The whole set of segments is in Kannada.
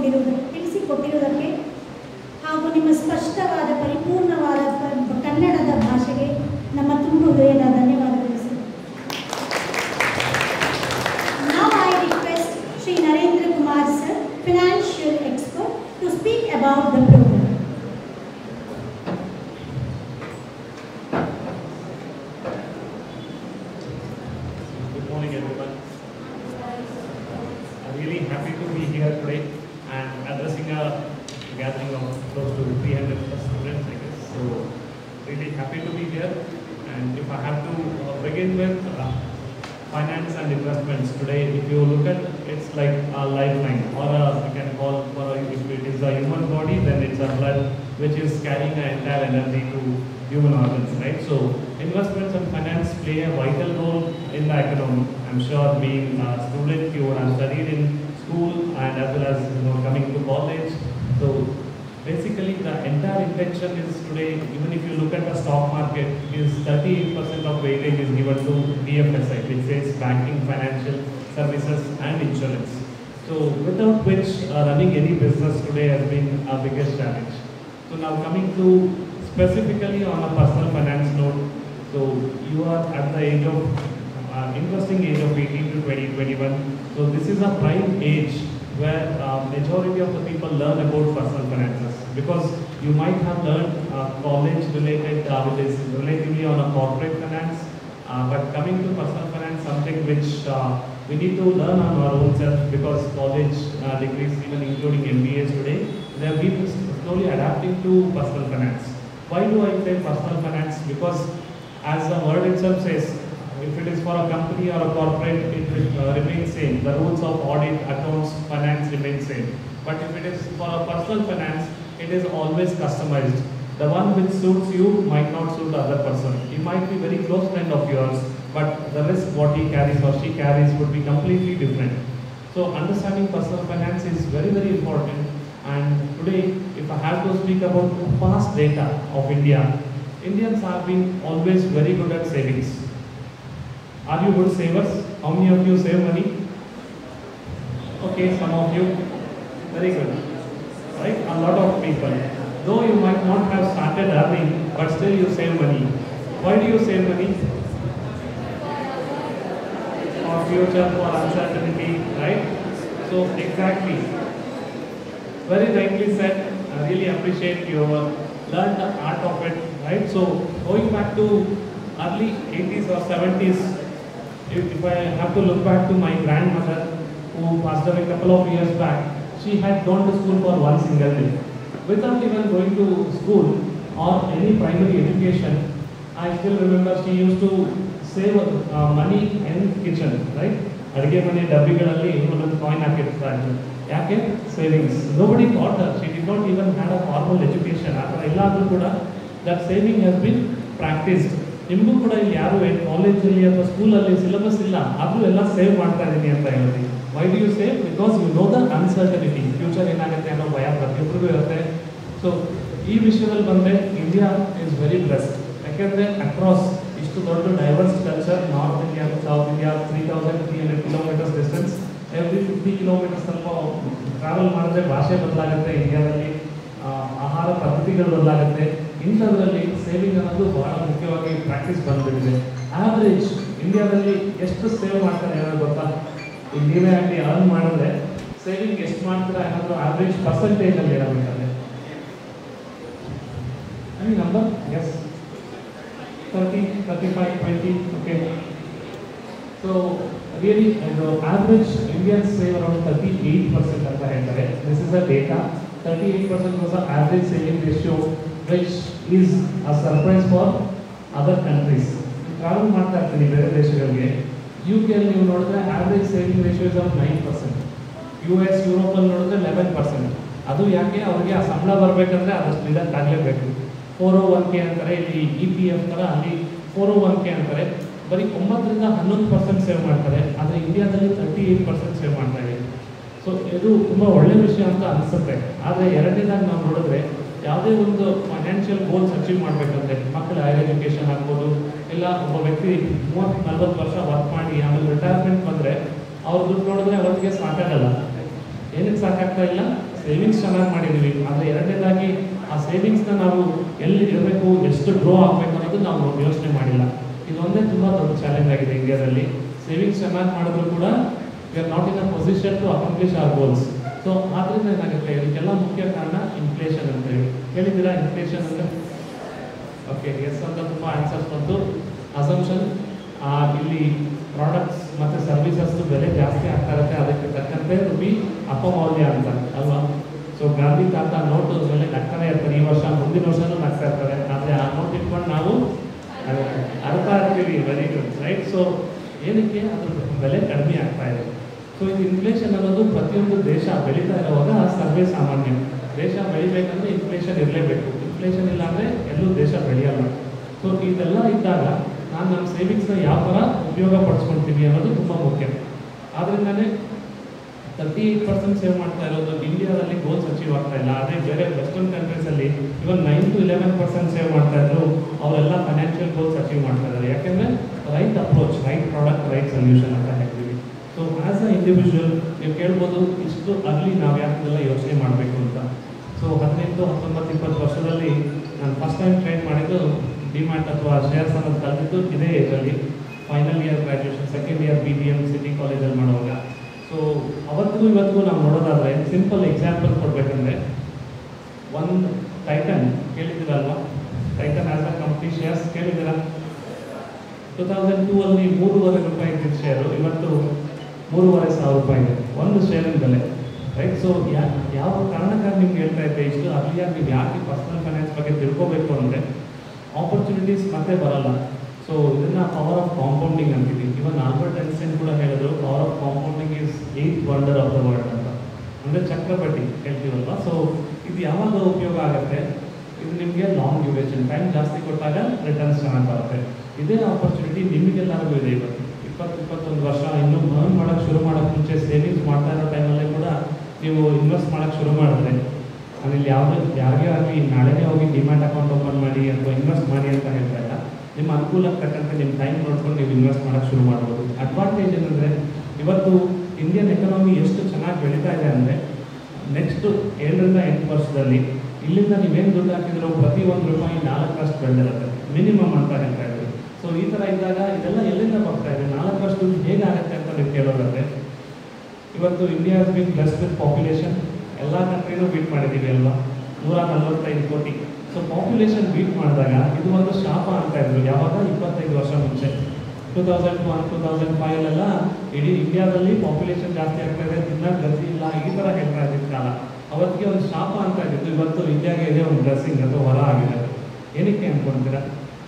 ತಿಳಿಸಿಕೊಂಡಿರುವುದು ತಿಳಿಸಿಕೊಟ್ಟಿರುವುದಕ್ಕೆ ಹಾಗೂ ನಿಮ್ಮ ಸ್ಪಷ್ಟವಾದ ಪರಿಪೂರ್ಣವಾದ ಕ- ಕನ್ನಡದ ಭಾಷೆಗೆ ನಮ್ಮ ತುಂಬ ಹೃದಯದ ಧನ್ಯವಾದಗಳು sir Now I request Sri Narendra Kumar sir, financial expert, to speak about the program. Good morning, everyone. I'm really happy to be here today and addressing a gathering of close to 300 plus students, I guess. So, really happy to be here. And if I have to uh, begin with uh, finance and investments today, if you look at it's like a lifeline, or a, you can call for a, if it is a human body, then it's a blood which is carrying the entire energy to human organs, right? So investments and finance play a vital role in the economy. I'm sure being a student, you would have studied in school and as well as you know coming to college. So basically the entire intention is today, even if you look at the stock market, is 38% of weightage is given to BFSI, which says banking, financial services and insurance. So without which uh, running any business today has been our biggest challenge. So now coming to specifically on a personal finance note, so you are at the age of uh, investing age of 18 to 20, 21. So this is a prime age where uh, majority of the people learn about personal finances because you might have learned uh, college related uh, which is relatively on a corporate finance uh, but coming to personal finance something which uh, we need to learn on our own self because college uh, degrees even including MBAs today they have been slowly adapting to personal finance why do I say personal finance because as the word itself says if it is for a company or a corporate, it uh, remains same. The rules of audit, accounts, finance remain same. But if it is for a personal finance, it is always customized. The one which suits you might not suit the other person. He might be very close friend of yours, but the risk what he carries or she carries would be completely different. So understanding personal finance is very very important. And today, if I have to speak about past data of India, Indians have been always very good at savings. Are you good savers? How many of you save money? Okay, some of you. Very good. Right? A lot of people. Though you might not have started earning, but still you save money. Why do you save money? For future, for uncertainty, right? So exactly. Very rightly said. I really appreciate you learned the art of it, right? So going back to early 80s or 70s, if, if I have to look back to my grandmother who passed away a couple of years back, she had gone to school for one single day. Without even going to school or any primary education, I still remember she used to save uh, money in kitchen, right? ಅಡುಗೆ ಮನೆ ಡಬ್ಬಿಗಳಲ್ಲಿ ಒಂದೊಂದು ಕಾಯಿನ್ ಹಾಕಿರ್ತಾ ಇದ್ರು ಯಾಕೆ savings nobody thought she did not even had a formal education ಆ ಥರ ಇಲ್ಲಾದರೂ ಕೂಡ that saving has been practised ನಿಮಗೂ ಕೂಡ ಇಲ್ಲಿ ಯಾರು ಏನು ಕಾಲೇಜಲ್ಲಿ ಅಥವಾ ಸ್ಕೂಲಲ್ಲಿ ಸಿಲೆಬಸ್ ಇಲ್ಲ ಆದರೂ ಎಲ್ಲ ಸೇವ್ ಮಾಡ್ತಾ ಇದ್ದೀನಿ ಅಂತ ಹೇಳಿ why do you save because you know the uncertainty future ಏನಾಗುತ್ತೆ ಅನ್ನೋ ಭಯ ಪ್ರತಿಯೊಬ್ಬರಿಗೂ ಇರುತ್ತೆ ಸೊ ಈ ವಿಷಯದಲ್ಲಿ ಬಂದರೆ ಇಂಡಿಯಾ ಇಸ್ ವೆರಿ ಬ್ಲೆಸ್ಡ್ ಯಾಕೆಂದರೆ ಅಕ್ರಾಸ್ ಇಷ್ಟು ದೊಡ್ಡ diverse culture north India south India three thousand three hundred kilometres distance every fifty kilometres ಸ್ವಲ್ಪ ಟ್ರಾವೆಲ್ ಮಾಡಿದ್ರೆ ಭಾಷೆ ಬದಲಾಗುತ್ತೆ ಇಂಡಿಯಾದಲ್ಲಿ ಆ, ಆಹಾರ ಪದ್ಧತಿಗಳು ಬದಲಾಗುತ್ತೆ ಇಂಥದ್ರಲ್ಲಿ ಸೇವಿಂಗ್ ಅನ್ನೋದು ಬಹಳ ಮುಖ್ಯವಾಗಿ ಪ್ರಾಕ್ಟೀಸ್ ಬಂದ್ಬಿಟ್ಟಿದೆ ಆವ್ರೇಜ್ ಇಂಡಿಯಾದಲ್ಲಿ ಎಷ್ಟು ಸೇವ್ ಮಾಡ್ತಾರೆ ಅನ್ನೋದು ಗೊತ್ತಾ ಈಗ ನೀವೇ ಆಗಲಿ ಅರ್ನ್ ಮಾಡಿದ್ರೆ ಸೇವಿಂಗ್ ಎಷ್ಟು ಮಾಡ್ತೀರಾ ಅನ್ನೋದು ಆವ್ರೇಜ್ ಪರ್ಸೆಂಟೇಜ್ ಅಲ್ಲಿ ಇರಬೇಕಾದ್ರೆ any number yes 30 35 20 okay so really uh, the average indians save around 38 percent ಅಂತ ಹೇಳ್ತಾರೆ this is the data 38 percent was the average saving ratio which is a surprise for other countries travel ಮಾಡ್ತಾ ಇರ್ತೀನಿ ಬೇರೆ ದೇಶಗಳಿಗೆ ಯು ಕೆಯಲ್ಲಿ ನೀವು ನೋಡಿದ್ರೆ average saving ratio is of nine percent U S ಯುರೋಪಲ್ಲಿ ನೋಡಿದ್ರೆ ಲೆವೆನ್ ಪರ್ಸೆಂಟ್ ಅದು ಯಾಕೆ ಅವರಿಗೆ ಆ ಸಂಬಳ ಬರಬೇಕಂದ್ರೆ ಅದಷ್ಟು ಡಿಡಕ್ಟ್ ಆಗಲೇಬೇಕು ಫೋರ್ ಓ ಒನ್ ಕೆ ಅಂತಾರೆ ಇಲ್ಲಿ ಇ ಪಿ ಎಫ್ ಥರ ಅಲ್ಲಿ ಫೋರ್ ಓ ಒನ್ ಕೆ ಅಂತಾರೆ ಬರೀ ಒಂಬತ್ತರಿಂದ ಹನ್ನೊಂದು ಪರ್ಸೆಂಟ್ ಸೇವ್ ಮಾಡ್ತಾರೆ ಆದರೆ ಇಂಡಿಯಾದಲ್ಲಿ ತರ್ಟಿ ಏಯ್ಟ್ ಪರ್ಸೆಂಟ್ ಸೇವ್ ಮಾಡ್ತಾ ಇದೆ ಸೊ ಇದು ತುಂಬ ಒಳ್ಳೆ ವಿಷಯ ಅಂತ ಅನಿಸುತ್ತೆ ಆದರೆ ಎರಡನೇದಾಗಿ ನಾವು ನೋಡಿದ್ರೆ ಯಾವುದೇ ಒಂದು ಫೈನಾನ್ಷಿಯಲ್ ಗೋಲ್ಸ್ ಅಚೀವ್ ಮಾಡಬೇಕಂದ್ರೆ ಮಕ್ಕಳ ಹೈಯರ್ ಎಜುಕೇಷನ್ ಆಗ್ಬೋದು ಇಲ್ಲ ಒಬ್ಬ ವ್ಯಕ್ತಿ ಮೂವತ್ತು ನಲ್ವತ್ತು ವರ್ಷ ವರ್ಕ್ ಮಾಡಿ ಆಮೇಲೆ ರಿಟೈರ್ಮೆಂಟ್ ಬಂದರೆ ಅವ್ರ ದುಡ್ಡು ನೋಡಿದ್ರೆ ಅವತ್ತಿಗೆ ಸಾಕಾಗಲ್ಲ ಏನಕ್ಕೆ ಸಾಕಾಗ್ತಾ ಇಲ್ಲ ಸೇವಿಂಗ್ಸ್ ಚೆನ್ನಾಗಿ ಮಾಡಿದ್ದೀವಿ ಆದರೆ ಎರಡನೇದಾಗಿ ಆ ಸೇವಿಂಗ್ಸ್ನ ನಾವು ಎಲ್ಲಿ ಇರಬೇಕು ಎಷ್ಟು ಡ್ರಾ ಆಗಬೇಕು ಅನ್ನೋದು ನಾವು ಯೋಚನೆ ಮಾಡಿಲ್ಲ ಇದೊಂದೇ ತುಂಬ ದೊಡ್ಡ ಚಾಲೆಂಜ್ ಆಗಿದೆ ಇಂಡಿಯಾದಲ್ಲಿ ಸೇವಿಂಗ್ಸ್ ಚೆನ್ನಾಗಿ ಮಾಡಿದ್ರು ಕೂಡ we are not in a position to accomplish our goals so ಆದ್ರಿಂದ ಏನಾಗುತ್ತೆ ಇದಕ್ಕೆಲ್ಲ ಮುಖ್ಯ ಕಾರಣ ಇನ್ಫ್ಲೇಷನ್ ಅಂತ ಹೇಳಿ ಹೇಳಿದ್ದೀರಾ ಇನ್ಫ್ಲೇಷನ್ ಅಂದರೆ ಓಕೆ ಎಸ್ ಅಂತ ತುಂಬ ಆನ್ಸರ್ಸ್ ಬಂತು ಅಸಂಪ್ಷನ್ ಇಲ್ಲಿ ಪ್ರಾಡಕ್ಟ್ಸ್ ಮತ್ತು ಸರ್ವಿಸಸ್ ಬೆಲೆ ಜಾಸ್ತಿ ಆಗ್ತಾ ಇರುತ್ತೆ ಅದಕ್ಕೆ ತಕ್ಕಂತೆ ರುಪಿ ಅಪಮೌಲ್ಯ ಅಂತ ಅಲ್ವಾ ಸೊ ಗಾಂಧಿ ತಾತ ನೋಟು ಮೇಲೆ ನಗ್ತಾನೆ ಇರ್ತಾರೆ ಈ ವರ್ಷ ಮುಂದಿನ ವರ್ಷನೂ ನಗ್ತಾ ಇರ್ತಾರೆ ಆದರೆ ಆ ನೋಟ್ ಇಟ್ಕೊಂಡು ನಾವು ಅಹ್, ಅರ್ಥ ಆಗ್ತೀವಿ ವೆರಿ ಗುಡ್ ರೈಟ್ ಸೊ ಏನಕ್ಕೆ ಅದ್ರ ಬೆಲೆ ಕಡಿಮೆ ಆಗ್ತಾ ಇದೆ ಸೊ ಇದು ಇನ್ಫ್ಲೇಷನ್ ಅನ್ನೋದು ಪ್ರತಿಯೊಂದು ದೇಶ ಬೆಳೀತಾ ಇರುವಾಗ ಸರ್ವೇ ಸಾಮಾನ್ಯ ದೇಶ ಬೆಳಿಬೇಕಂದ್ರೆ ಇನ್ಫ್ಲೇಷನ್ ಇರಲೇಬೇಕು ಇನ್ಫ್ಲೇಷನ್ ಇಲ್ಲ ಅಂದರೆ ಎಲ್ಲೂ ದೇಶ ಬೆಳೆಯಲ್ಲ ಸೊ ಇದೆಲ್ಲ ಇದ್ದಾಗ ನಾನು ನಮ್ಮ ಸೇವಿಂಗ್ಸ್ನ ಯಾವ ಥರ ಉಪಯೋಗ ಪಡಿಸ್ಕೊಳ್ತೀವಿ ಅನ್ನೋದು ತುಂಬ ಮುಖ್ಯ ಆದ್ರಿಂದನೇ ತರ್ಟಿ ಏಯ್ಟ್ ಪರ್ಸೆಂಟ್ ಸೇವ್ ಮಾಡ್ತಾ ಇರೋದು ಇಂಡಿಯಾದಲ್ಲಿ ಗೋಲ್ಸ್ ಅಚೀವ್ ಆಗ್ತಾ ಇಲ್ಲ ಅದೇ ಬೇರೆ ವೆಸ್ಟರ್ನ್ ಕಂಟ್ರೀಸಲ್ಲಿ even nine to eleven percent save ಮಾಡ್ತಾ ಇದ್ರು ಅವರೆಲ್ಲ ಫೈನಾನ್ಷಿಯಲ್ ಗೋಲ್ಸ್ ಅಚೀವ್ ಮಾಡ್ತಾ ಇದ್ದಾರೆ ಯಾಕೆಂದರೆ right approach right product right solution ಅಂತ ಹೇಳ್ತೀವಿ ಸೊ ಆ್ಯಸ್ ಅ ಇಂಡಿವಿಜುವಲ್ ನೀವು ಕೇಳ್ಬೋದು ಇಷ್ಟು ಅರ್ಲಿ ನಾವು ಯಾಕೆಲ್ಲ ಯೋಚನೆ ಮಾಡಬೇಕು ಅಂತ ಸೊ ಹದಿನೆಂಟು ಹತ್ತೊಂಬತ್ತು ಇಪ್ಪತ್ತು ವರ್ಷದಲ್ಲಿ ನಾನು ಫಸ್ಟ್ ಟೈಮ್ ಟ್ರೈನ್ ಮಾಡಿದ್ದು ಡಿಮ್ಯಾಟ್ ಅಥವಾ ಶೇರ್ಸ್ ಅನ್ನೋದು ಕಲಿತಿದ್ದು ಇದೇ ಏಜಲ್ಲಿ final year graduation second year B B M city ಕಾಲೇಜಲ್ಲಿ ಮಾಡುವಾಗ ಸೊ ಅವತ್ತಿಗೂ ಇವತ್ತಿಗೂ ನಾವು ನೋಡೋದಾದ್ರೆ ಸಿಂಪಲ್ ಎಕ್ಸಾಂಪಲ್ ಕೊಡಬೇಕಂದ್ರೆ ಒಂದು ಟೈಟನ್ ಕೇಳಿದ್ದೀರಲ್ವಾ Titan as a company shares ಕೇಳಿದ್ದೀರಾ ಟೂ ತೌಸಂಡ್ ಟೂ ಅಲ್ಲಿ ಮೂರುವರೆ ರೂಪಾಯಿ ಇದ್ದಿದ್ದ ಶೇರು ಇವತ್ತು ಮೂರುವರೆ ಸಾವಿರ ರೂಪಾಯಿ ಇದೆ ಒಂದು ಶೇರಿನ ಬೆಲೆ ರೈಟ್ ಸೊ ಯಾವ ಕಾರಣಕ್ಕಾಗಿ ನಿಮ್ಗೆ ಹೇಳ್ತಾ ಇದ್ದೆ ಇಷ್ಟು ಅರ್ಲಿಯಾಗಿ ನೀವು ಯಾಕೆ ಪರ್ಸನಲ್ ಫೈನಾನ್ಸ್ ಬಗ್ಗೆ ತಿಳ್ಕೊಬೇಕು ಅಂದರೆ ಆಪರ್ಚುನಿಟೀಸ್ ಮತ್ತೆ ಬರಲ್ಲ ಸೊ ಇದನ್ನ ಪವರ್ ಆಫ್ ಕಾಂಪೌಂಡಿಂಗ್ ಅಂತೀವಿ ಇವನ್ ಆಲ್ಬರ್ಟ್ ಐನ್ಸ್ಟೈನ್ ಕೂಡ ಹೇಳಿದ್ರು power of compounding is eighth wonder of the world ಅಂತ ಅಂದರೆ ಚಕ್ರಬಡ್ಡಿ ಹೇಳ್ತೀವಲ್ವಾ ಸೊ ಇದು ಯಾವಾಗ ಉಪಯೋಗ ಆಗುತ್ತೆ ಇದು ನಿಮಗೆ ಲಾಂಗ್ ಡ್ಯೂರೇಷನ್ ಟೈಮ್ ಜಾಸ್ತಿ ಕೊಟ್ಟಾಗ ರಿಟರ್ನ್ಸ್ ಚೆನ್ನಾಗಿ ಬರುತ್ತೆ ಇದೇ ಆಪರ್ಚುನಿಟಿ ನಿಮಗೆಲ್ಲರಿಗೂ ಇದೆ ಇವತ್ತು ಇಪ್ಪತ್ತು ಇಪ್ಪತ್ತೊಂದು ವರ್ಷ ಇನ್ನೂ ಅರ್ನ್ ಮಾಡೋಕ್ಕೆ ಶುರು ಮಾಡೋಕ್ಕೆ ಮುಂಚೆ ಸೇವಿಂಗ್ಸ್ ಮಾಡ್ತಾ ಇರೋ ಟೈಮಲ್ಲೇ ಕೂಡ ನೀವು ಇನ್ವೆಸ್ಟ್ ಮಾಡೋಕ್ಕೆ ಶುರು ಮಾಡಿದ್ರೆ ಆಮೇಲೆ ಯಾವುದೇ ಯಾರಿಗೇ ಆಗಲಿ ನಾಳೆನೇ ಹೋಗಿ ಡಿಮ್ಯಾಂಡ್ ಅಕೌಂಟ್ ಓಪನ್ ಮಾಡಿ ಅಥವಾ ಇನ್ವೆಸ್ಟ್ ಮಾಡಿ ಅಂತ ಹೇಳ್ತಾ ಇಲ್ಲ ನಿಮ್ಮ ಅನುಕೂಲಕ್ಕೆ ತಕ್ಕಂತೆ ನಿಮ್ಮ ಟೈಮ್ ನೋಡ್ಕೊಂಡು ನೀವು ಇನ್ವೆಸ್ಟ್ ಮಾಡೋಕ್ಕೆ ಶುರು ಮಾಡ್ಬೋದು ಅಡ್ವಾಂಟೇಜ್ ಏನಂದರೆ ಇವತ್ತು ಇಂಡಿಯನ್ ಎಕನಾಮಿ ಎಷ್ಟು ಚೆನ್ನಾಗಿ ಬೆಳೀತಾ ಇದೆ ಅಂದರೆ ನೆಕ್ಸ್ಟ್ ಏಳರಿಂದ ಎಂಟು ವರ್ಷದಲ್ಲಿ ಇಲ್ಲಿಂದ ನೀವೇನು ದುಡ್ಡು ಹಾಕಿದ್ರು ಪ್ರತಿ ಒಂದು ರೂಪಾಯಿ ನಾಲ್ಕರಷ್ಟು ಬೆಳೆದಿರುತ್ತೆ ಮಿನಿಮಮ್ ಅಂತ ಹೇಳ್ತಾ ಇದ್ರು ಸೊ ಈ ಥರ ಇದ್ದಾಗ ಇದೆಲ್ಲ ಎಲ್ಲಿಂದ ಬರ್ತಾ ಇದೆ ನಾಲ್ಕರಷ್ಟು ದುಡ್ಡು ಹೇಗಾಗುತ್ತೆ ಅಂತ ನೀವು ಕೇಳೋದಾದ್ರೆ ಇವತ್ತು India has been blessed with population ಎಲ್ಲ ಕಂಟ್ರಿನೂ ಬೀಟ್ ಮಾಡಿದ್ದೀವಿ ಅಲ್ವಾ ನೂರ ನಲವತ್ತೈದು ಕೋಟಿ ಸೊ ಪಾಪ್ಯುಲೇಷನ್ ಬೀಟ್ ಮಾಡಿದಾಗ ಇದು ಒಂದು ಶಾಪ ಅಂತ ಇದ್ರು ಯಾವಾಗ ಇಪ್ಪತ್ತೈದು ವರ್ಷ ಮುಂಚೆ two thousand one two thousand ಫೈವಲ್ಲೆಲ್ಲ ಇಡೀ ಇಂಡಿಯಾದಲ್ಲಿ ಪಾಪ್ಯುಲೇಷನ್ ಜಾಸ್ತಿ ಆಗ್ತಾ ಇದೆ ತಿನ್ನಕ್ಕೆ ಗತಿ ಇಲ್ಲ ಈ ಥರ ಹೇಳ್ತಾ ಇದ್ದಿದ್ದ ಕಾಲ ಅವತ್ತಿಗೆ ಒಂದು ಶಾಪ ಅಂತ ಇದ್ದಿತ್ತು ಇವತ್ತು ಇಂಡಿಯಾಗೆ ಇದೆ ಒಂದು ಬ್ಲೆಸ್ಸಿಂಗ್ ಅಥವಾ ಹೊರ ಆಗಿದೆ ಏನಕ್ಕೆ ಅನ್ಕೊಂತೀರಾ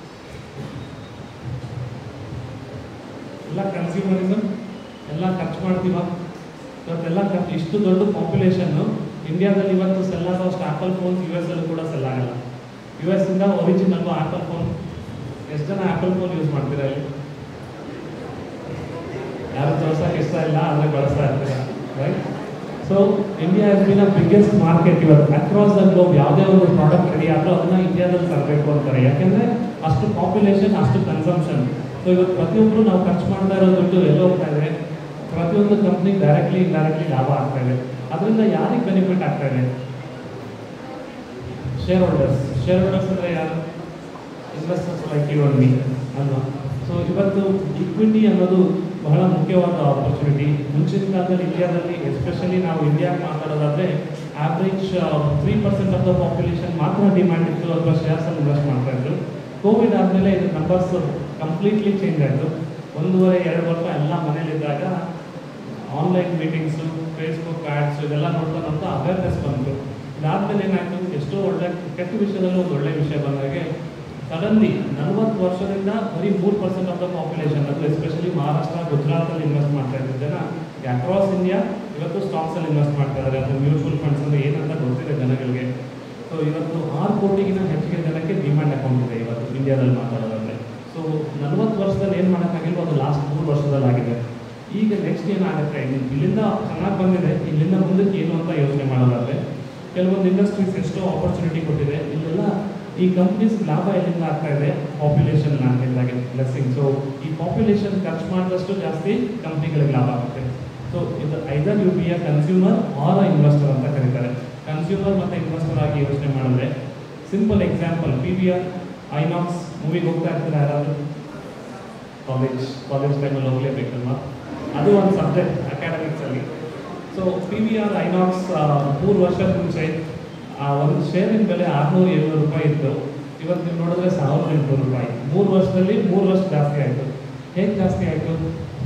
ಎಲ್ಲ ಕನ್ಸ್ಯೂಮರಿಸಮ್ ಎಲ್ಲ ಖರ್ಚು ಮಾಡ್ತೀವ ಇವತ್ತೆಲ್ಲ ಖರ್ಚು ಇಷ್ಟು ದೊಡ್ಡ ಪಾಪ್ಯುಲೇಷನ್ನು ಇಂಡಿಯಾದಲ್ಲಿ ಇವತ್ತು ಸೆಲ್ ಆಗೋಷ್ಟು ಆಪಲ್ ಫೋನ್ಸ್ ಯು ಎಸ್ ಅಲ್ಲೂ ಕೂಡ ಸೆಲ್ ಆಗಲ್ಲ ಯು ಎಸ್ ಇಂದ ಒರಿಜಿನಲ್ ಆಪಲ್ ಫೋನ್ ಎಷ್ಟು ಜನ ಆಪಲ್ ಫೋನ್ ಯೂಸ್ ಮಾಡ್ತೀರಾ ಇಲ್ಲಿ ಯಾರು ತೋರ್ಸಕ್ಕೆ ಇಷ್ಟ ಇಲ್ಲ ಆದರೆ ಬಳಸ್ತಾ ಇರ್ತೀರ right so India has been a biggest market ಇವತ್ತು ಅಕ್ರಾಸ್ ದ ಗ್ಲೋಬ್ ಯಾವುದೇ ಒಂದು ಪ್ರಾಡಕ್ಟ್ ರೆಡಿ ಆದರೂ ಅದನ್ನ ಇಂಡಿಯಾದಲ್ಲಿ ತರಬೇಕು ಅಂತಾರೆ ಯಾಕೆಂದ್ರೆ ಅಷ್ಟು ಪಾಪ್ಯುಲೇಷನ್ ಅಷ್ಟು ಕನ್ಸಂಪ್ಷನ್ ಸೊ ಇವತ್ತು ಪ್ರತಿಯೊಬ್ಬರು ನಾವು ಖರ್ಚು ಮಾಡ್ತಾ ಇರೋ ದುಡ್ಡು ಎಲ್ಲಿ ಹೋಗ್ತಾ ಇದೆ ಪ್ರತಿಯೊಂದು ಕಂಪ್ನಿಗೆ ಡೈರೆಕ್ಟ್ಲಿ ಇಂಡೈರೆಕ್ಟ್ಲಿ ಲಾಭ ಆಗ್ತಾ ಇದೆ ಅದರಿಂದ ಯಾರಿಗೆ ಬೆನಿಫಿಟ್ ಆಗ್ತಾ ಇದೆ ಶೇರ್ ಹೋಲ್ಡರ್ಸ್ ಶೇರ್ ಹೋಲ್ಡರ್ಸ್ ಅಂದರೆ ಯಾರು investors like you and me ಅಲ್ವಾ ಸೊ ಇವತ್ತು ಇಕ್ವಿಟಿ ಅನ್ನೋದು ಬಹಳ ಮುಖ್ಯವಾದ ಆಪರ್ಚುನಿಟಿ ಮುಂಚಿನ ಕಾಲದಲ್ಲಿ ಇಂಡಿಯಾದಲ್ಲಿ ಎಸ್ಪೆಷಲಿ ನಾವು ಇಂಡಿಯಾಗೆ ಮಾತಾಡೋದಾದ್ರೆ average three percent of the population ಮಾತ್ರ ಡಿಮ್ಯಾಂಡ್ ಇತ್ತು ಅಥವಾ ಶೇರ್ಸಲ್ಲಿ ಇನ್ವೆಸ್ಟ್ ಮಾಡ್ತಾ ಇದ್ರು ಕೋವಿಡ್ ಆದಮೇಲೆ ಇದು ನಂಬರ್ಸ್ ಕಂಪ್ಲೀಟ್ಲಿ ಚೇಂಜ್ ಆಯಿತು ಒಂದೂವರೆ ಎರಡು ವರ್ಷ ಎಲ್ಲ ಮನೇಲಿದ್ದಾಗ ಆನ್ಲೈನ್ ಮೀಟಿಂಗ್ಸು ಫೇಸ್ಬುಕ್ ಆ್ಯಡ್ಸ್ ಇದೆಲ್ಲ ನೋಡ್ತಾ ನೋಡ್ತಾ ಅವೇರ್ನೆಸ್ ಬಂತು ಇದಾದ್ಮೇಲೆ ಏನಾಯಿತು ಎಷ್ಟೋ ಒಳ್ಳೆ ಕೆಟ್ಟ ವಿಷಯದಲ್ಲೂ ಒಂದು ಒಳ್ಳೆ ವಿಷಯ ಬಂದಾಗೆ ಸಡನ್ಲಿ ನಲವತ್ತು ವರ್ಷದಿಂದ ಬರೀ ಮೂರು ಪರ್ಸೆಂಟ್ ಆಫ್ ದ ಪಾಪ್ಯುಲೇಷನ್ ಅದು ಎಸ್ಪೆಷಲಿ ಮಹಾರಾಷ್ಟ್ರ ಗುಜರಾತಲ್ಲಿ ಇನ್ವೆಸ್ಟ್ ಮಾಡ್ತಾ ಇದ್ದ ಜನ ಅಕ್ರಾಸ್ ಇಂಡಿಯಾ ಇವತ್ತು ಸ್ಟಾಕ್ಸಲ್ಲಿ ಇನ್ವೆಸ್ಟ್ ಮಾಡ್ತಾ ಇದ್ದಾರೆ ಅಥವಾ ಮ್ಯೂಚುವಲ್ ಫಂಡ್ಸ್ ಅಂದರೆ ಏನಂತ ಗೊತ್ತಿದೆ ಜನಗಳಿಗೆ ಸೊ ಇವತ್ತು ಆರು ಕೋಟಿಗಿನ ಹೆಚ್ಚಿಗೆ ಜನಕ್ಕೆ ಡಿಮ್ಯಾಂಡ್ ಅಕೌಂಟ್ ಇದೆ ಇವತ್ತು ಇಂಡಿಯಾದಲ್ಲಿ ಮಾತಾಡೋದಾದ್ರೆ ಸೊ ನಲವತ್ತು ವರ್ಷದಲ್ಲಿ ಏನು ಮಾಡೋಕ್ಕಾಗಿಲ್ವೋ ಅದು ಲಾಸ್ಟ್ ಮೂರು ವರ್ಷದಲ್ಲಿ ಆಗಿದೆ ಈಗ ನೆಕ್ಸ್ಟ್ ಏನಾಗುತ್ತೆ ಇನ್ನು ಇಲ್ಲಿಂದ ಚೆನ್ನಾಗಿ ಬಂದಿದೆ ಇಲ್ಲಿಂದ ಮುಂದಕ್ಕೆ ಏನು ಅಂತ ಯೋಚನೆ ಮಾಡೋದಾದ್ರೆ ಕೆಲವೊಂದು ಇಂಡಸ್ಟ್ರೀಸ್ ಎಷ್ಟೋ ಆಪರ್ಚುನಿಟಿ ಕೊಟ್ಟಿದೆ ಇಲ್ಲೆಲ್ಲ ಈ ಕಂಪ್ನೀಸ್ ಲಾಭ ಎಲ್ಲಿಂದ ಆಗ್ತಾ ಇದೆ ಪಾಪ್ಯುಲೇಷನ್ ನಾನು ಹೇಳಿದಾಗೆ ಬ್ಲೆಸ್ಸಿಂಗ್ ಸೊ ಈ ಪಾಪ್ಯುಲೇಷನ್ ಖರ್ಚು ಮಾಡಿದಷ್ಟು ಜಾಸ್ತಿ ಕಂಪ್ನಿಗಳಿಗೆ ಲಾಭ ಆಗುತ್ತೆ ಸೊ ಇದು either you be a consumer or a investor ಅಂತ ಕರೀತಾರೆ ಕನ್ಸ್ಯೂಮರ್ ಮತ್ತು ಇನ್ವೆಸ್ಟರ್ ಆಗಿ ಯೋಚನೆ ಮಾಡಿದ್ರೆ simple example P V R INOX ಮೂವಿಗೆ ಹೋಗ್ತಾ ಇರ್ತೀರಾ ಯಾರಾದರೂ ಕಾಲೇಜ್ ಕಾಲೇಜ್ ಟೈಮಲ್ಲಿ ಹೋಗಲೇಬೇಕಲ್ವಾ ಅದು ಒಂದು ಸಬ್ಜೆಕ್ಟ್ ಅಕಾಡೆಮಿಕ್ಸಲ್ಲಿ so P V R INOX ಮೂರು ವರ್ಷದ ಮುಂಚೆ ಆ ಒಂದು ಶೇರಿನ ಬೆಲೆ ಆರುನೂರು ಏಳ್ನೂರು ರೂಪಾಯಿ ಇತ್ತು ಇವತ್ತು ನೀವು ನೋಡಿದ್ರೆ ಸಾವಿರದ ಎಂಟುನೂರು ರೂಪಾಯಿ ಮೂರು ವರ್ಷದಲ್ಲಿ ಮೂರು ವರ್ಷ ಜಾಸ್ತಿ ಆಯಿತು ಹೇಗೆ ಜಾಸ್ತಿ ಆಯಿತು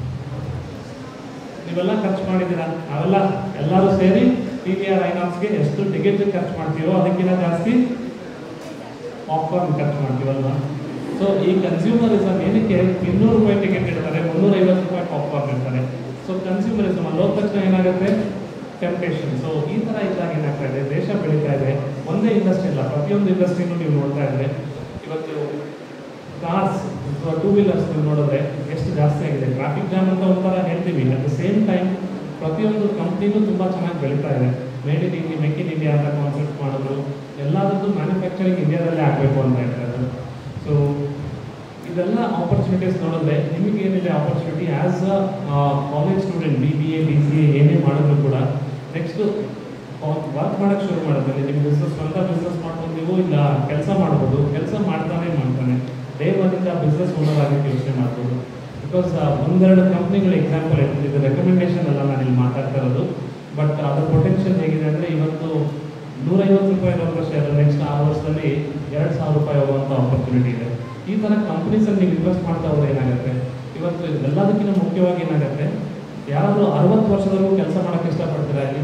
ನೀವೆಲ್ಲ ಖರ್ಚು ಮಾಡಿದ್ದೀರಾ ನಾವೆಲ್ಲ ಎಲ್ಲರೂ ಸೇರಿ ಪಿ ವಿ ಆರ್ ಐನಾಕ್ಸ್ಗೆ ಎಷ್ಟು ಟಿಕೆಟ್ ಖರ್ಚು ಮಾಡ್ತೀವೋ ಅದಕ್ಕಿಂತ ಜಾಸ್ತಿ ಪಾಪ್ಕಾರ್ನ್ ಖರ್ಚು ಮಾಡ್ತೀವಲ್ವಾ ಸೊ ಈ ಕನ್ಸ್ಯೂಮರಿಸಮ್ ಏನಕ್ಕೆ ಇನ್ನೂರು ರೂಪಾಯಿ ಟಿಕೆಟ್ ಇಡ್ತಾರೆ ಮುನ್ನೂರೈವತ್ತು ರೂಪಾಯಿ ಪಾಪ್ಕಾರ್ನ್ ಇರ್ತಾರೆ ಸೊ ಕನ್ಸ್ಯೂಮರಿಸಮ್ ಅಲ್ಲಿ ಹೋದ ತಕ್ಷಣ ಏನಾಗುತ್ತೆ ಟೆಂಪ್ಟೇಷನ್ ಸೊ ಈ ಥರ ಇದ್ದಾಗ ಏನಾಗ್ತಾ ಇದೆ ದೇಶ ಬೆಳೀತಾ ಇದೆ ಒಂದೇ ಇಂಡಸ್ಟ್ರಿ ಇಲ್ಲ ಪ್ರತಿಯೊಂದು ಇಂಡಸ್ಟ್ರಿನೂ ನೀವು ನೋಡ್ತಾ ಇದ್ರೆ ಇವತ್ತು ಕಾರ್ಸ್ ಅಥವಾ ಟೂ ವೀಲರ್ಸ್ ನೀವು ನೋಡಿದ್ರೆ ಎಷ್ಟು ಜಾಸ್ತಿ ಆಗಿದೆ ಟ್ರಾಫಿಕ್ ಜಾಮ್ ಅಂತ ಒಂಥರ ಹೇಳ್ತೀವಿ ಅಟ್ ದ ಸೇಮ್ ಟೈಮ್ ಪ್ರತಿಯೊಂದು ಕಂಪ್ನಿನೂ ತುಂಬ ಚೆನ್ನಾಗಿ ಬೆಳೀತಾ ಇದೆ made in India make in India ಅಂತ ಕಾನ್ಸೆಪ್ಟ್ ಮಾಡಿದ್ರು ಎಲ್ಲದರದ್ದು ಮ್ಯಾನುಫ್ಯಾಕ್ಚರಿಂಗ್ ಇಂಡಿಯಾದಲ್ಲೇ ಆಗಬೇಕು ಅಂತ ಹೇಳ್ತಾರೆ ಸೊ ಇದೆಲ್ಲ ಆಪರ್ಚುನಿಟೀಸ್ ನೋಡಿದ್ರೆ ನಿಮಗೆ ಏನಿದೆ opportunity as a college student B B A B C A ಏನೇ ಮಾಡಿದ್ರು ಕೂಡ ನೆಕ್ಸ್ಟು ವರ್ಕ್ ಮಾಡೋಕ್ಕೆ ಶುರು ಮಾಡಿದ್ರೆ ನಿಮ್ಮ ಬಿಸ್ನೆಸ್ ಸ್ವಂತ ಬಿಸ್ನೆಸ್ ಮಾಡ್ಕೊಂಡು ನೀವು ಇಲ್ಲ ಕೆಲಸ ಮಾಡ್ಬೋದು ಕೆಲಸ ಮಾಡ್ತಾನೆ ಮಾಡ್ತಾನೆ ಡೇ ಒನ್ನಿಂದ ಬಿಸ್ನೆಸ್ ಓನರ್ ಆಗಕ್ಕೆ ಯೋಚನೆ ಮಾಡ್ಬೋದು ಬಿಕಾಸ್ ಒಂದೆರಡು ಕಂಪ್ನಿಗಳ ಎಕ್ಸಾಂಪಲ್ ಇದು ರೆಕಮೆಂಡೇಶನ್ ಎಲ್ಲ ನಾನು ಇಲ್ಲಿ ಮಾತಾಡ್ತಾ ಇರೋದು ಬಟ್ ಅದರ ಪೊಟೆನ್ಷಿಯಲ್ ಹೇಗಿದೆ ಅಂದರೆ ಇವತ್ತು ನೂರೈವತ್ತು ರೂಪಾಯಿ ಇರೋ ಶೇರ್ ನೆಕ್ಸ್ಟ್ ಆರು ವರ್ಷದಲ್ಲಿ ಎರಡು ಸಾವಿರ ರೂಪಾಯಿ ಹೋಗುವಂಥ ಆಪರ್ಚುನಿಟಿ ಇದೆ ಈ ಥರ ಕಂಪ್ನೀಸಲ್ಲಿ ನೀವು ಇನ್ವೆಸ್ಟ್ ಮಾಡ್ತಾ ಹೋದ್ರೆ ಏನಾಗುತ್ತೆ ಇವತ್ತು ಎಲ್ಲದಕ್ಕಿಂತ ಮುಖ್ಯವಾಗಿ ಏನಾಗುತ್ತೆ ಯಾರಾದರೂ ಅರವತ್ತು ವರ್ಷದವರೆಗೂ ಕೆಲಸ ಮಾಡೋಕ್ಕೆ ಇಷ್ಟಪಡ್ತೀರಾ ಇಲ್ಲಿ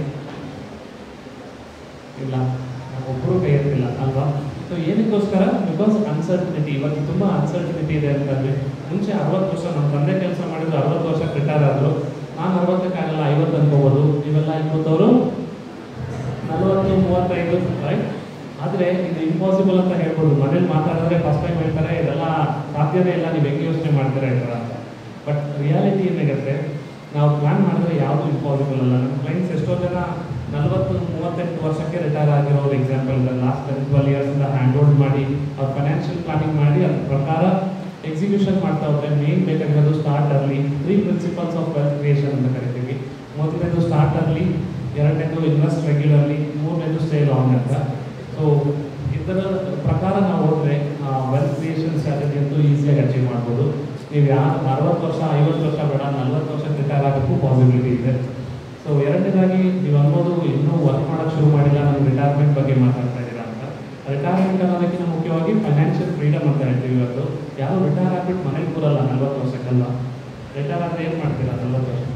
ಇಲ್ಲ ನಾವು ಒಬ್ಬರು ಕೈ ಎತ್ತಿಲ್ಲ ಅಲ್ವಾ ಸೊ ಏನಕ್ಕೋಸ್ಕರ ಬಿಕಾಸ್ ಅನ್ಸರ್ಟಿನಿಟಿ ಇವತ್ತು ತುಂಬ ಅನ್ಸರ್ಟಿನಿಟಿ ಇದೆ ಅಂತಂದರೆ ಮುಂಚೆ ಅರವತ್ತು ವರ್ಷ ನಮ್ಮ ತಂದೆ ಕೆಲಸ ಮಾಡಿದ್ರು ಅರವತ್ತು ವರ್ಷ ರಿಟೈರ್ ಆದರು ನಾನು ಅರವತ್ತಕ್ಕಾಗಲ್ಲ ಐವತ್ತು ಅನ್ಕೋಬೋದು ನೀವೆಲ್ಲ ಇಪ್ಪತ್ತವರು ನಲವತ್ತು ಮೂವತ್ತೈದು ರೈಟ್ ಆದರೆ ಇದು ಇಂಪಾಸಿಬಲ್ ಅಂತ ಹೇಳ್ಬೋದು ಮನೇಲಿ ಮಾತಾಡಿದ್ರೆ ಫಸ್ಟ್ ಟೈಮ್ ಹೇಳ್ತಾರೆ ಇದೆಲ್ಲ ಸಾಧ್ಯನೇ ಇಲ್ಲ ನೀವು ಹೆಂಗೆ ಯೋಚನೆ ಮಾಡ್ತೀರಾ ಈ ಥರ ಬಟ್ ರಿಯಾಲಿಟಿ ಏನಾಗುತ್ತೆ ನಾವು ಪ್ಲಾನ್ ಮಾಡಿದ್ರೆ ಯಾವುದು ಇಂಪಾಸಿಬಲ್ ಅಲ್ಲ ನಮ್ಮ ಕ್ಲೈಂಟ್ಸ್ ಎಷ್ಟೋ ಜನ ನಲವತ್ತು ಮೂವತ್ತೆಂಟು ವರ್ಷಕ್ಕೆ ರಿಟೈರ್ ಆಗಿರೋರು ಎಕ್ಸಾಂಪಲ್ ಲಾಸ್ಟ್ ಟೆನ್ ಟ್ವೆಲ್ ಇಯರ್ಸಿಂದ ಹ್ಯಾಂಡ್ ಹೋಲ್ಡ್ ಮಾಡಿ ಅವ್ರ ಫೈನಾನ್ಷಿಯಲ್ ಪ್ಲಾನಿಂಗ್ ಮಾಡಿ ಅದ್ರ ಪ್ರಕಾರ ಎಕ್ಸಿಕ್ಯೂಷನ್ ಮಾಡ್ತಾ ಹೋದ್ರೆ ಮೇನ್ ಬೇಕಾಗಿರೋದು start early three principles of wealth creation ಅಂತ ಕರಿತೀವಿ ಮೊದಲನೇದು ಸ್ಟಾರ್ಟ್ ಅರ್ಲಿ ಎರಡನೇದು ಇನ್ವೆಸ್ಟ್ ರೆಗ್ಯುಲರ್ಲಿ ಮೂರನೇದು ಸ್ಟೇ ಲಾಂಗ್ ಅಂತ ಸೊ ಇದರ ಪ್ರಕಾರ ನಾವು ಹೋದ್ರೆ ವೆಲ್ತ್ ಕ್ರಿಯೇಷನ್ ಸ್ಟ್ರಾಟಜಿ ಅಂತೂ ಈಸಿಯಾಗಿ ಅಚೀವ್ ಮಾಡ್ಬೋದು ನೀವು ಯಾರು ಅರವತ್ತು ವರ್ಷ ಐವತ್ತು ವರ್ಷ ಬೇಡ ನಲ್ವತ್ತು ವರ್ಷ ರಿಟೈರ್ ಆಗೋಕ್ಕೂ ಪಾಸಿಬಿಲಿಟಿ ಇದೆ ಸೊ ಎರಡನೇದಾಗಿ ನೀವು ಅನ್ಬೋದು ಇನ್ನೂ ವರ್ಕ್ ಮಾಡೋಕ್ಕೆ ಶುರು ಮಾಡಿಲ್ಲ ನಾನು ರಿಟೈರ್ಮೆಂಟ್ ಬಗ್ಗೆ ಮಾತಾಡ್ತಾ ಇದ್ದೀರಾ ಅಂತ ರಿಟೈರ್ಮೆಂಟ್ ಅನ್ನೋದಕ್ಕಿಂತ ಮುಖ್ಯವಾಗಿ ಫೈನಾನ್ಷಿಯಲ್ ಫ್ರೀಡಮ್ ಅಂತ ಹೇಳ್ತೀವಿ ಇವತ್ತು ಯಾರು ರಿಟೈರ್ ಆಗ್ಬಿಟ್ಟು ಮನೇಲಿ ಕೂರಲ್ಲ ನಲ್ವತ್ತು ವರ್ಷಕ್ಕೆಲ್ಲ ರಿಟೈರ್ ಆದರೆ ಏನು ಮಾಡ್ತೀರಾ ನಲ್ವತ್ತು ವರ್ಷಕ್ಕೆ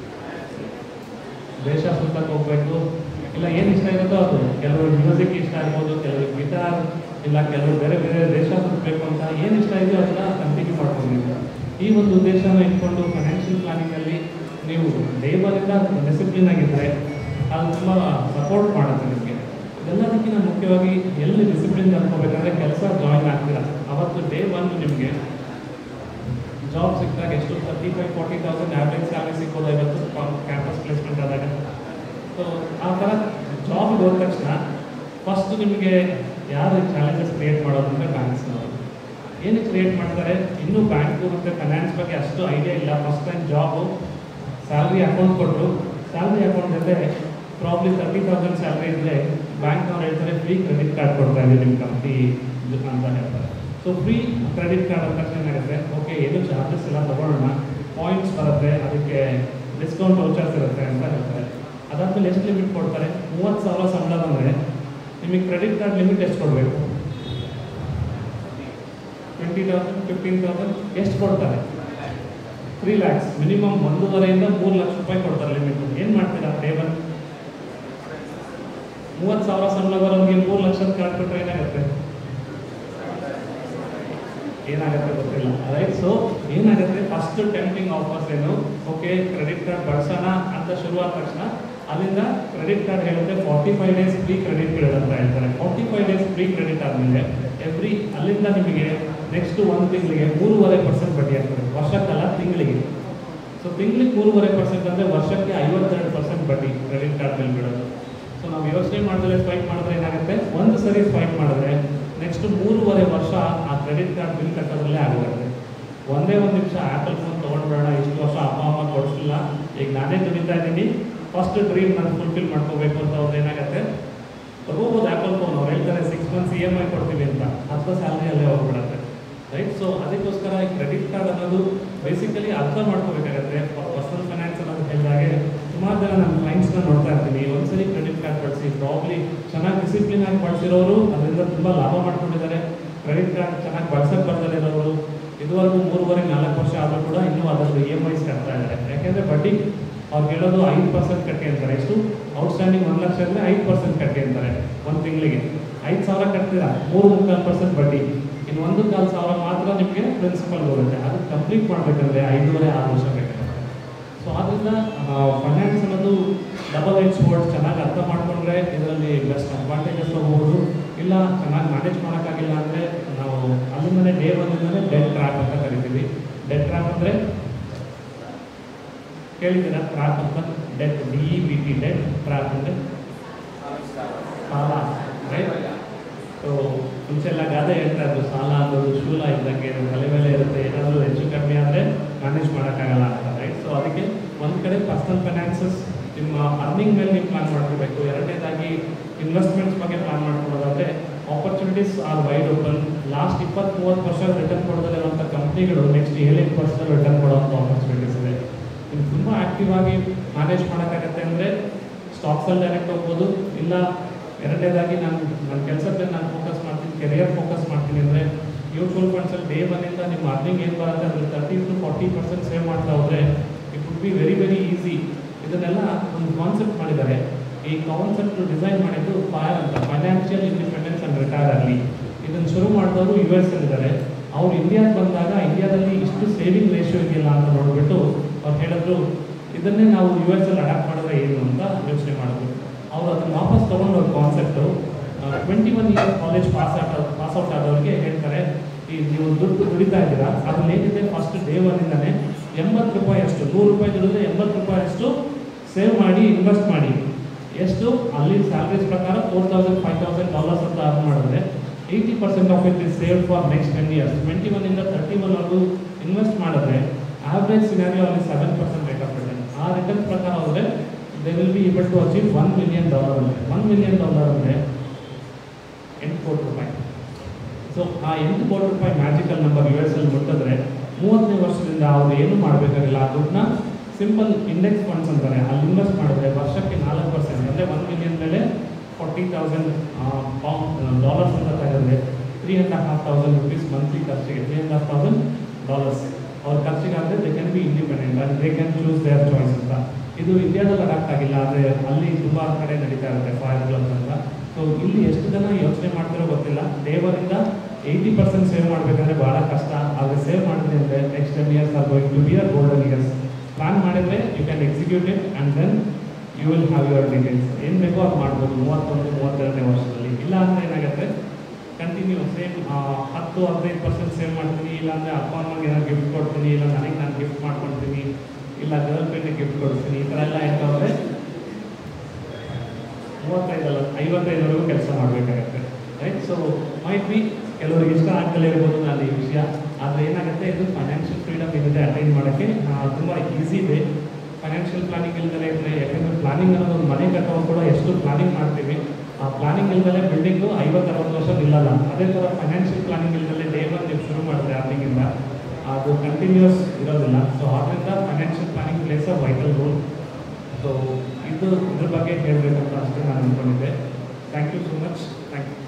ದೇಶ ಸುತ್ತಕ್ಕೆ ಹೋಗ್ಬೇಕು ಇಲ್ಲ ಏನು ಇಷ್ಟ ಇರುತ್ತೋ ಅದು ಕೆಲವರು ಮ್ಯೂಸಿಕ್ ಇಷ್ಟ ಆಗ್ಬೋದು ಕೆಲವರು ಗಿಟಾರ್ ಇಲ್ಲ ಕೆಲವರು ಬೇರೆ ಬೇರೆ ದೇಶ ಸುತ್ತಬೇಕು ಅಂತ ಏನು ಇಷ್ಟ ಇದೆಯೋ ಅದನ್ನ ಕಂಟಿನ್ಯೂ ಮಾಡ್ಕೊಂಡಿದ್ದೀವಿ ಈ ಒಂದು ಉದ್ದೇಶನ ಇಟ್ಕೊಂಡು ಫೈನಾನ್ಷಿಯಲ್ ಪ್ಲಾನಿಂಗಲ್ಲಿ ನೀವು ಲೇಬರಿಂದ ಡಿಸಿಪ್ಲಿನ್ ಆಗಿದ್ದರೆ ಅದು ತುಂಬ ಸಪೋರ್ಟ್ ಮಾಡುತ್ತೆ ನಿಮಗೆ ಇದೆಲ್ಲದಕ್ಕಿಂತ ಮುಖ್ಯವಾಗಿ ಎಲ್ಲಿ ಡಿಸಿಪ್ಲಿನ್ ಅನ್ಕೋಬೇಕಂದ್ರೆ ಕೆಲಸ ಜಾಯಿನ್ ಆಗ್ತೀರಾ ಅವತ್ತು ಡೇ ಒನ್ ನಿಮಗೆ ಜಾಬ್ ಸಿಕ್ಕಿದಾಗ ಎಷ್ಟು thirty five forty thousand average salary ಸಿಕ್ಕೋದು ಇವತ್ತು ಕ್ಯಾಂಪಸ್ ಪ್ಲೇಸ್ಮೆಂಟ್ ಆದಾಗ ಸೊ ಆ ಥರ ಜಾಬ್ ಹೋದ ತಕ್ಷಣ ಫಸ್ಟ್ ನಿಮಗೆ ಯಾರು ಚಾಲೆಂಜಸ್ ಕ್ರಿಯೇಟ್ ಮಾಡೋದು ಅಂದರೆ ಬ್ಯಾಂಕ್ಸ್ನವರು ಏನಕ್ಕೆ ಕ್ರಿಯೇಟ್ ಮಾಡ್ತಾರೆ ಇನ್ನೂ ಬ್ಯಾಂಕು ಮತ್ತು ಫೈನಾನ್ಸ್ ಬಗ್ಗೆ ಅಷ್ಟು ಐಡಿಯಾ ಇಲ್ಲ first time job salary account ಕೊಟ್ಟರು ಸ್ಯಾಲ್ರಿ ಅಕೌಂಟ್ ಜೊತೆ ಪ್ರಾಬ್ಲಿ ತರ್ಟಿ ತೌಸಂಡ್ ಸ್ಯಾಲ್ರಿ ಇದ್ದರೆ ಬ್ಯಾಂಕ್ನವ್ರು ಹೇಳ್ತಾರೆ ಫ್ರೀ ಕ್ರೆಡಿಟ್ ಕಾರ್ಡ್ ಕೊಡ್ತಾ ಇದ್ದೀವಿ ನಿಮ್ಮ ಕಂಪ್ನಿ ಅಂತ ಹೇಳ್ತಾರೆ ಸೊ ಫ್ರೀ ಕ್ರೆಡಿಟ್ ಕಾರ್ಡ್ ಅಂತ ತಕ್ಷಣ ಏನಾಗುತ್ತೆ ಓಕೆ ಏನು ಚಾರ್ಜಸ್ ಎಲ್ಲ ತೊಗೊಳ್ಳೋಣ ಪಾಯಿಂಟ್ಸ್ ಬರುತ್ತೆ ಅದಕ್ಕೆ ಡಿಸ್ಕೌಂಟ್ ವೌಚರ್ಸ್ ಇರುತ್ತೆ ಅಂತ ಹೇಳ್ತಾರೆ ಅದಾದ್ಮೇಲೆ ಎಷ್ಟು ಲಿಮಿಟ್ ಕೊಡ್ತಾರೆ ಮೂವತ್ತು ಸಾವಿರ ಸಂಬಳ ಬಂದರೆ ನಿಮಗೆ ಕ್ರೆಡಿಟ್ ಕಾರ್ಡ್ ಲಿಮಿಟ್ ಎಷ್ಟು ಕೊಡಬೇಕು ಟ್ವೆಂಟಿ ತೌಸಂಡ್ ಫಿಫ್ಟೀನ್ ತೌಸಂಡ್ ಎಷ್ಟು ಕೊಡ್ತಾರೆ ತ್ರೀ ಲ್ಯಾಕ್ಸ್ ಮಿನಿಮಮ್ ಒಂದೂವರೆಯಿಂದ ಮೂರು ಲಕ್ಷ ರೂಪಾಯಿ ಕೊಡ್ತಾರೆ ಲಿಮಿಟ್ ಏನು ಮಾಡ್ತೀರಾ ಟೇಬಲ್ ಮೂವತ್ತು ಸಾವಿರ ಸಂಬಳ ಬರೋರಿಗೆ ಮೂರು ಲಕ್ಷದ ಕಾರ್ಡ್ ಕೊಟ್ಟರೆ ಏನಾಗುತ್ತೆ ಏನಾಗುತ್ತೆ ಗೊತ್ತಿಲ್ಲ ರೈಟ್ ಸೊ ಏನಾಗುತ್ತೆ ಫಸ್ಟ್ ಟೆಂಪ್ಟಿಂಗ್ ಆಫರ್ಸ್ ಏನು ಓಕೆ ಕ್ರೆಡಿಟ್ ಕಾರ್ಡ್ ಬಳಸೋಣ ಅಂತ ಶುರುವಾದ ತಕ್ಷಣ ಅಲ್ಲಿಂದ ಕ್ರೆಡಿಟ್ ಕಾರ್ಡ್ ಹೇಳುತ್ತೆ forty five days free credit period ಅಂತ ಹೇಳ್ತಾರೆ forty five days free credit ಆದಮೇಲೆ ಎವ್ರಿ ಅಲ್ಲಿಂದ ನಿಮಗೆ ನೆಕ್ಸ್ಟ್ ಒಂದು ತಿಂಗಳಿಗೆ ಮೂರುವರೆ ಪರ್ಸೆಂಟ್ ಬಡ್ಡಿ ಆಗ್ತದೆ ವರ್ಷಕ್ಕಲ್ಲ ತಿಂಗಳಿಗೆ ಸೊ ತಿಂಗಳಿಗೆ ಮೂರುವರೆ ಪರ್ಸೆಂಟ್ ಅಂದರೆ ವರ್ಷಕ್ಕೆ ಐವತ್ತೆರಡು ಪರ್ಸೆಂಟ್ ಬಡ್ಡಿ ಕ್ರೆಡಿಟ್ ಕಾರ್ಡ್ ಮೇಲೆ ಬಿಡೋದು ಸೊ ನಾವು ಯೋಚನೆ ಮಾಡಿದ್ರೆ ಸ್ವೈಪ್ ಮಾಡಿದ್ರೆ ಏನಾಗುತ್ತೆ ಒಂದು ಸರಿ ಸ್ವೈಪ್ ಮಾಡಿದ್ರೆ ನೆಕ್ಸ್ಟ್ ಮೂರುವರೆ ವರ್ಷ ಆ ಕ್ರೆಡಿಟ್ ಕಾರ್ಡ್ ಬಿಲ್ ಕಟ್ಟೋದ್ರಲ್ಲೇ ಆಗುತ್ತೆ ಒಂದೇ ಒಂದು ನಿಮಿಷ ಆ್ಯಪಲ್ ಫೋನ್ ತೊಗೊಂಡ್ಬೇಡ ಇಷ್ಟು ವರ್ಷ ಅಪ್ಪ ಅಮ್ಮ ಕೊಡಿಸಿಲ್ಲ ಈಗ ನಾನೇ ದುಡಿತಾ ಇದ್ದೀನಿ ಫಸ್ಟ್ ಡ್ರೀಮ್ ನಾನು ಫುಲ್ಫಿಲ್ ಮಾಡ್ಕೋಬೇಕು ಅಂತ ಅವ್ರು ಏನಾಗುತ್ತೆ ಸ್ಯಾಲ್ರಿ ಅಲ್ಲೇ ಹೋಗ್ಬಿಡತ್ತೆ ರೈಟ್ ಸೊ ಅದಕ್ಕೋಸ್ಕರ ಈ ಕ್ರೆಡಿಟ್ ಕಾರ್ಡ್ ಅನ್ನೋದು ಬೇಸಿಕಲಿ ಅರ್ಥ ಮಾಡ್ಕೋಬೇಕಾಗತ್ತೆ ಪರ್ಸನಲ್ ಫೈನಾನ್ಸ್ ಅನ್ನೋದು ಹೇಳಿದಾಗೆ ಸುಮಾರು ಜನ ನನ್ನ ಕ್ಲೈಂಟ್ಸ್ನ ನೋಡ್ತಾ ಇರ್ತೀನಿ ಒಂದ್ಸಲಿ ಕ್ರೆಡಿಟ್ ಕಾರ್ಡ್ ಬಳಸಿ ಪ್ರಾಬ್ಲಿ ಚೆನ್ನಾಗಿ ಡಿಸಿಪ್ಲಿನ್ ಆಗಿ ಬಳಸಿರೋರು ಅದರಿಂದ ತುಂಬ ಲಾಭ ಮಾಡ್ಕೊಂಡಿದ್ದಾರೆ ಕ್ರೆಡಿಟ್ ಕಾರ್ಡ್ ಚೆನ್ನಾಗಿ ಬಳಸಕ್ಕೆ ಬರ್ತಾರೆ ಇರೋರು ಇದುವರೆಗೂ ಮೂರುವರೆ ನಾಲ್ಕು ವರ್ಷ ಆದರೂ ಕೂಡ ಇನ್ನೂ ಅದರದ್ದು ಇ ಎಮ್ ಐಸ್ ಕಟ್ತಾ ಇದ್ದಾರೆ ಯಾಕೆಂದರೆ ಬಡ್ಡಿ ಅವ್ರು ಹೇಳೋದು ಐದು ಪರ್ಸೆಂಟ್ ಕಟ್ಟಿ ಅಂತಾರೆ ಎಷ್ಟು ಔಟ್ಸ್ಟ್ಯಾಂಡಿಂಗ್ ಒಂದು ಲಕ್ಷ ಅಂದರೆ ಐದು ಪರ್ಸೆಂಟ್ ಕಟ್ಟಿ ಅಂತಾರೆ ಒಂದು ತಿಂಗಳಿಗೆ ಐದು ಸಾವಿರ ಕಟ್ತೀರಾ ಮೂರು ಮುಕ್ಕಾಲು ಪರ್ಸೆಂಟ್ ಬಡ್ಡಿ ಇನ್ನು ಒಂದು ಕಾಲು ಸಾವಿರ ಮಾತ್ರ ನಿಮಗೆ ಪ್ರಿನ್ಸಿಪಲ್ ಬರುತ್ತೆ ಅದು ಕಂಪ್ಲೀಟ್ ಮಾಡಬೇಕಂದ್ರೆ ಐದೂವರೆ ಆರು ವರ್ಷ ಬೇಕಾಗುತ್ತೆ ಸೊ ಆದ್ದರಿಂದ ಫೈನಾನ್ಸ್ ಅನ್ನೋದು ಡಬಲ್ ಎಚ್ ವರ್ಡ್ ಚೆನ್ನಾಗಿ ಅರ್ಥ ಮಾಡ್ಕೊಂಡ್ರೆ ಇದರಲ್ಲಿ ಬೆಸ್ಟ್ ಅಡ್ವಾಂಟೇಜಸ್ ಹೋಗ್ಬೋದು ಇಲ್ಲ ಚೆನ್ನಾಗಿ ಮ್ಯಾನೇಜ್ ಮಾಡೋಕ್ಕಾಗಿಲ್ಲ ಅಂದರೆ ನಾವು ಅಲ್ಲಿಂದಲೇ ಡೇ ಒಂದಿಂದಲೇ ಡೆಡ್ ಟ್ರ್ಯಾಪ್ ಅಂತ ಕರಿತೀವಿ ಡೆಡ್ ಟ್ರ್ಯಾಪ್ ಅಂದರೆ ಕೇಳಿದ್ದೀರಾ ಟ್ರ್ಯಾಪ್ ಅಂತ debt D E B T debt trap ಅಂದರೆ ಸಾಲ ರೈಟ್ ಸೊ ಮುಂಚೆ ಎಲ್ಲ ಗಾದೆ ಹೇಳ್ತಾ ಇದ್ರು ಸಾಲ ಅನ್ನೋದು ಶೂಲ ಇದ್ದಂಗೆ ಇದು ತಲೆ ಮೇಲೆ ಇರುತ್ತೆ ಏನಾದರೂ ಹೆಚ್ಚು ಕಡಿಮೆ ಆದರೆ ಮ್ಯಾನೇಜ್ ಮಾಡೋಕ್ಕಾಗಲ್ಲ ಅಂತ ರೈಟ್ ಸೊ ಅದಕ್ಕೆ ಒಂದು ಕಡೆ ಪರ್ಸನಲ್ ಫೈನಾನ್ಸಸ್ ನಿಮ್ಮ ಅರ್ನಿಂಗ್ ಮೇಲೆ ನೀವು ಪ್ಲಾನ್ ಮಾಡ್ಕೋಬೇಕು ಎರಡನೇದಾಗಿ ಇನ್ವೆಸ್ಟ್ಮೆಂಟ್ಸ್ ಬಗ್ಗೆ ಪ್ಲಾನ್ ಮಾಡ್ಕೊಳ್ಳೋದಾದ್ರೆ opportunities are wide open last ಇಪ್ಪತ್ತು ಮೂವತ್ತು ವರ್ಷ ರಿಟರ್ನ್ ಕೊಡೋದಿರುವಂಥ ಕಂಪ್ನಿಗಳು ನೆಕ್ಸ್ಟ್ ಏಳೆಂಟು ವರ್ಷದಲ್ಲಿ ರಿಟರ್ನ್ ಕೊಡುವಂಥ ಆಪರ್ಚುನಿಟೀಸ್ ಇದೆ ನೀವು ತುಂಬ ಆಕ್ಟಿವ್ ಆಗಿ ಮ್ಯಾನೇಜ್ ಮಾಡೋಕ್ಕಾಗತ್ತೆ ಅಂದರೆ ಸ್ಟಾಕ್ಸಲ್ಲಿ ಡೈರೆಕ್ಟ್ ಹೋಗ್ಬೋದು ಇಲ್ಲ ಎರಡನೇದಾಗಿ ನಾನು ನನ್ನ ಕೆಲಸದ ನಾನು ಫೋಕಸ್ ಮಾಡ್ತೀನಿ ಕೆರಿಯರ್ ಫೋಕಸ್ ಮಾಡ್ತೀನಿ ಅಂದರೆ ಮ್ಯೂಚುವಲ್ ಫಂಡ್ಸಲ್ಲಿ ಡೇ ಒನ್ನಿಂದ ನಿಮ್ಮ ಅರ್ನಿಂಗ್ ಏನು ಬರುತ್ತೆ ಅದ್ರ thirty to forty percent save ಮಾಡ್ತಾ ಹೋದರೆ it would be very very easy ಇದನ್ನೆಲ್ಲ ಒಂದು ಕಾನ್ಸೆಪ್ಟ್ ಮಾಡಿದ್ದಾರೆ ಈ ಕಾನ್ಸೆಪ್ಟ್ ಡಿಸೈನ್ ಮಾಡಿದ್ದು ಫೈರ್ ಅಂತ ಫೈನಾನ್ಷಿಯಲ್ ಇಂಡಿಪೆಂಡೆನ್ಸ್ ಆ್ಯಂಡ್ ರಿಟೈರ್ ಆಗಲಿ ಇದನ್ನು ಶುರು ಮಾಡಿದವರು ಯು ಎಸ್ ಇದ್ದಾರೆ ಅವ್ರು ಇಂಡಿಯಾಗೆ ಬಂದಾಗ ಇಂಡಿಯಾದಲ್ಲಿ ಇಷ್ಟು ಸೇವಿಂಗ್ ರೇಷಿಯೋ ಇದೆಯಲ್ಲ ಅಂತ ನೋಡಿಬಿಟ್ಟು ಅವ್ರು ಹೇಳಿದ್ರು ಇದನ್ನೇ ನಾವು ಯು ಎಸ್ ಅಲ್ಲಿ ಅಡಾಪ್ಟ್ ಮಾಡಿದ್ರೆ ಏನು ಅಂತ ಯೋಚನೆ ಮಾಡಿದ್ರು ಅವ್ರು ಅದನ್ನು ವಾಪಸ್ ತೊಗೊಂಡು ಅವ್ರ concept twenty one years college pass out pass out ಆದವ್ರಿಗೆ ಹೇಳ್ತಾರೆ ಈ ನೀವು ದುಡ್ಡು ದುಡಿತಾ ಇದ್ದೀರಾ ಅದ್ರಲ್ಲಿ ಏನಿದೆ ಫಸ್ಟ್ ಡೇ ಒನ್ನಿಂದಾನೆ ಎಂಬತ್ತು ರೂಪಾಯಿ ಅಷ್ಟು ನೂರು ರೂಪಾಯಿ ದುಡಿದ್ರೆ ಎಂಬತ್ತು ರೂಪಾಯಿ ಅಷ್ಟು ಸೇವ್ ಮಾಡಿ ಇನ್ವೆಸ್ಟ್ ಮಾಡಿ ಎಷ್ಟು ಅಲ್ಲಿ ಸ್ಯಾಲ್ರೀಸ್ ಪ್ರಕಾರ four thousand five thousand dollars ಅಂತ ಅರ್ನ್ ಮಾಡಿದ್ರೆ eighty percent of it is save for next ten years twenty ಒನ್ನಿಂದ ತರ್ಟಿ ಒನ್ವರೆಗೂ ಇನ್ವೆಸ್ಟ್ ಮಾಡಿದ್ರೆ ಆವ್ರೇಜ್ ಸಿನಾರಿಯೋ ಅಲ್ಲಿ seven percent rate of return ಆ ರಿಟರ್ನ್ ಪ್ರಕಾರ ಹೋದರೆ they will be able to achieve one million dollar ಅಂದರೆ ಒನ್ ಮಿಲಿಯನ್ ಡಾಲರ್ ಅಂದರೆ ಎಂಟು ಕೋಟಿ ರೂಪಾಯಿ ಸೊ ಆ ಎಂಟು ಕೋಟಿ ರೂಪಾಯಿ ಮ್ಯಾಜಿಕಲ್ ನಂಬರ್ ಯು ಎಸ್ ಅಲ್ಲಿ ಮುಟ್ಟಿದ್ರೆ ಮೂವತ್ತನೇ ವರ್ಷದಿಂದ ಅವರು ಏನು ಮಾಡಬೇಕಾಗಿಲ್ಲ ಆ ದುಡ್ಡನ್ನ ಸಿಂಪಲ್ ಇಂಡೆಕ್ಸ್ ಫಂಡ್ಸ್ ಅಂತಾರೆ ಅಲ್ಲಿ ಇನ್ವೆಸ್ಟ್ ಮಾಡಿದ್ರೆ ವರ್ಷಕ್ಕೆ ನಾಲ್ಕು ಪರ್ಸೆಂಟ್ ಅಂದರೆ ಒನ್ ಮಿಲಿಯನ್ ಮೇಲೆ ಫಾರ್ಟಿ ತೌಸಂಡ್ ಡಾಲರ್ಸ್ ಅಂತ ತೆಗೆದ್ರೆ three and half thousand rupees monthly ಖರ್ಚಿಗೆ three and half thousand dollars ಅವ್ರ ಖರ್ಚಿಗಾದರೆ they can be independent and they can choose their choice ಅಂತ ಇದು ಇಂಡಿಯಾದಲ್ಲಿ ಅಡಾಪ್ಟ್ ಆಗಿಲ್ಲ ಆದರೆ ಅಲ್ಲಿ ತುಂಬ ಕಡೆ ನಡೀತಾ ಇರುತ್ತೆ ಫೈರ್ ಕ್ಲಬ್ಸ್ ಅಂತ ಸೊ ಇಲ್ಲಿ ಎಷ್ಟು ಜನ ಯೋಚನೆ ಮಾಡ್ತಿರೋ ಗೊತ್ತಿಲ್ಲ ಡೇವರಿಂದ ಏಯ್ಟಿ ಪರ್ಸೆಂಟ್ ಸೇವ್ ಮಾಡಬೇಕಂದ್ರೆ ಭಾಳ ಕಷ್ಟ ಆದರೆ ಸೇವ್ ಮಾಡಿದ್ರಿ ಅಂದರೆ next ten years are going to be a golden years plan ಮಾಡಿದರೆ you can execute it and then you will have your details ಏನು ಬೇಕೋ ಅದು ಮಾಡ್ಬೋದು ಮೂವತ್ತೊಂದು ಮೂವತ್ತೆರಡನೇ ವರ್ಷದಲ್ಲಿ ಇಲ್ಲ ಅಂದರೆ ಏನಾಗುತ್ತೆ ಕಂಟಿನ್ಯೂ ಸೇಮ್ ಹತ್ತು ಹದಿನೈದು ಪರ್ಸೆಂಟ್ ಸೇವ್ ಮಾಡ್ತೀನಿ ಇಲ್ಲಾಂದರೆ ಅಪ್ಪ ಅಮ್ಮಗೆ ಏನಾದ್ರು ಗಿಫ್ಟ್ ಕೊಡ್ತೀನಿ ಇಲ್ಲ ನನಗೆ ನಾನು ಗಿಫ್ಟ್ ಮಾಡ್ಕೊಳ್ತೀನಿ ಇಲ್ಲ ಗರ್ಲ್ ಫ್ರೆಂಡಿಗೆ ಗಿಫ್ಟ್ ಕೊಡ್ತೀನಿ ಈ ಥರ ಎಲ್ಲ ಇಟ್ಕೊಂಡ್ರೆ ಮೂವತ್ತೈದಲ್ಲ ಐವತ್ತೈದವರೆಗೂ ಕೆಲಸ ಮಾಡಬೇಕಾಗತ್ತೆ ರೈಟ್ ಸೊ ಮೈಟ್ ಬಿ ಕೆಲವರಿಗೆ ಇಷ್ಟ ಆಗ್ತಲೇ ಇರ್ಬೋದು ನಾನು ಈ ವಿಷಯ ಆದರೆ ಏನಾಗುತ್ತೆ ಇದು ಫೈನಾನ್ಷಿಯಲ್ ಫ್ರೀಡಮ್ ಇರುತ್ತೆ ಅಟೈನ್ ಮಾಡೋಕ್ಕೆ ತುಂಬ ಈಸಿ ಇದೆ ಫೈನಾನ್ಷಿಯಲ್ ಪ್ಲಾನಿಂಗ್ ಇಲ್ದಲೇ ಇದ್ರೆ ಯಾಕಂದರೆ ಪ್ಲಾನಿಂಗ್ ಅನ್ನೋದು ಒಂದು ಮನೆ ಕಟ್ಟೋವಾಗ ಕೂಡ ಎಷ್ಟು ಪ್ಲಾನಿಂಗ್ ಮಾಡ್ತೀವಿ ಆ ಪ್ಲಾನಿಂಗ್ ಇಲ್ದಲೇ ಬಿಲ್ಡಿಂಗು ಐವತ್ತು ಅರವತ್ತು ವರ್ಷ ನಿಲ್ಲಲ್ಲ ಅದೇ ಥರ ಫೈನಾನ್ಷಿಯಲ್ ಪ್ಲಾನಿಂಗ್ ಇಲ್ದಲೇ ಡೇ ಒನ್ ನೀವು ಶುರು ಮಾಡಿದ್ರೆ ಅರ್ನಿಂಗಿಂದ ಅದು ಕಂಟಿನ್ಯೂಸ್ ಇರೋದಿಲ್ಲ ಸೊ ಆದ್ದರಿಂದ financial planning plays a vital role so ಇದು ಇದ್ರ ಬಗ್ಗೆ ಹೇಳಬೇಕಂತ ಅಷ್ಟೇ ನಾನು ಅಂದ್ಕೊಂಡಿದ್ದೆ thank you so much thank you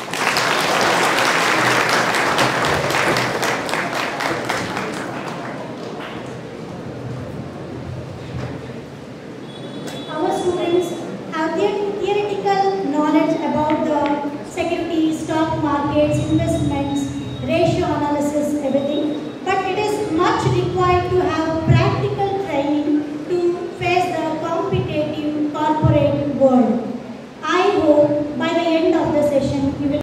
Our students have their theoretical knowledge about the securities, stock markets, investments, ratio analysis, everything. But it is much required to have